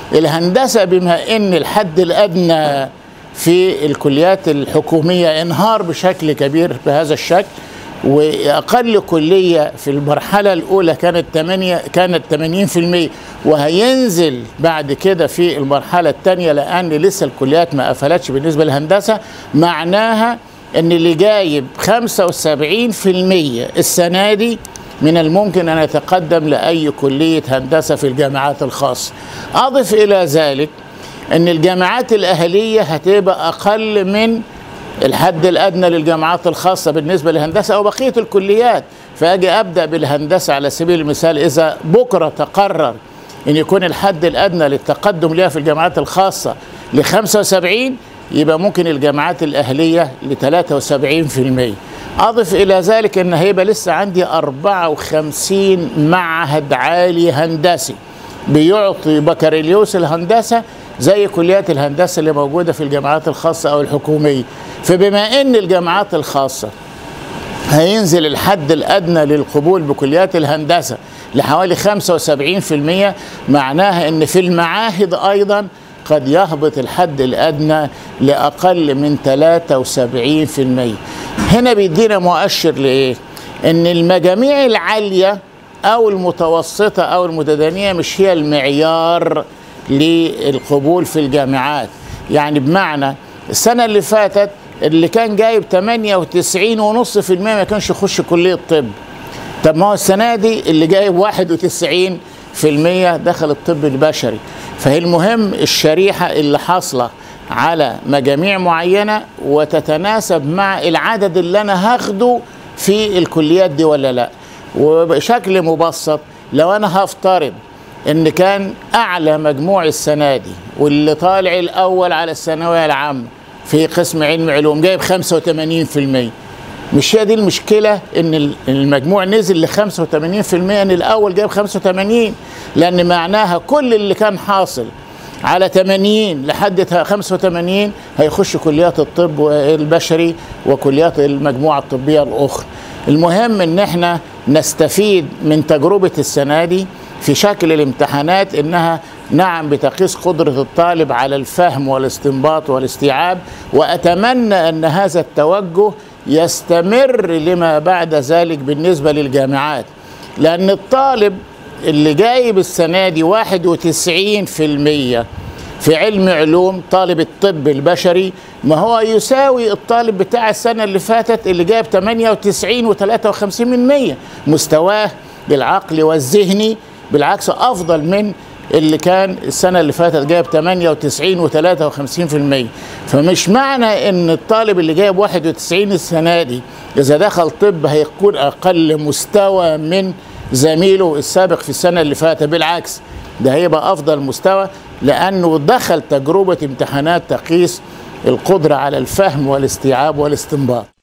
الهندسة بما ان الحد الادنى في الكليات الحكومية انهار بشكل كبير بهذا الشكل واقل كليه في المرحله الاولى كانت 8 كانت 80% وهينزل بعد كده في المرحله الثانيه لان لسه الكليات ما قفلتش بالنسبه للهندسه معناها ان اللي جايب 75% السنه دي من الممكن ان يتقدم لاي كليه هندسه في الجامعات الخاصه اضف الى ذلك ان الجامعات الاهليه هتبقى اقل من الحد الادنى للجامعات الخاصه بالنسبه للهندسه او بقيه الكليات فاجي ابدا بالهندسه على سبيل المثال اذا بكره تقرر ان يكون الحد الادنى للتقدم لها في الجامعات الخاصه ل 75 يبقى ممكن الجامعات الاهليه ل 73% اضف الى ذلك ان هيبقى لسه عندي 54 معهد عالي هندسي بيعطي بكالوريوس الهندسه زي كليات الهندسه اللي موجوده في الجامعات الخاصه او الحكوميه فبما ان الجامعات الخاصه هينزل الحد الادنى للقبول بكليات الهندسه لحوالي 75% معناها ان في المعاهد ايضا قد يهبط الحد الادنى لاقل من 73% هنا بيدينا مؤشر لايه ان المجاميع العاليه او المتوسطه او المتدنيه مش هي المعيار للقبول في الجامعات يعني بمعنى السنه اللي فاتت اللي كان جايب 98.5% ما كانش يخش كليه طب طب ما هو السنه دي اللي جايب 91% دخل الطب البشري فهي المهم الشريحه اللي حاصله على مجاميع معينه وتتناسب مع العدد اللي انا هاخده في الكليات دي ولا لا وبشكل مبسط لو انا هفترض ان كان اعلى مجموع السنه دي واللي طالع الاول على الثانويه العامه في قسم علم علوم جايب 85% مش هي دي المشكله ان المجموع نزل ل 85% ان الاول جايب 85 لان معناها كل اللي كان حاصل على 80 لحد 85 هيخش كليات الطب والبشري وكليات المجموعه الطبيه الاخرى المهم ان احنا نستفيد من تجربه السنه دي في شكل الامتحانات انها نعم بتقيس قدره الطالب على الفهم والاستنباط والاستيعاب واتمنى ان هذا التوجه يستمر لما بعد ذلك بالنسبه للجامعات لان الطالب اللي جايب السنه دي 91% في علم علوم طالب الطب البشري ما هو يساوي الطالب بتاع السنه اللي فاتت اللي جايب 98 و53% مستواه بالعقل والذهني بالعكس افضل من اللي كان السنة اللي فاتت جايب 98 و53% فمش معنى ان الطالب اللي جايب 91 السنة دي اذا دخل طب هيكون اقل مستوى من زميله السابق في السنة اللي فاتت بالعكس ده هيبقى افضل مستوى لانه دخل تجربة امتحانات تقيس القدرة على الفهم والاستيعاب والاستنباط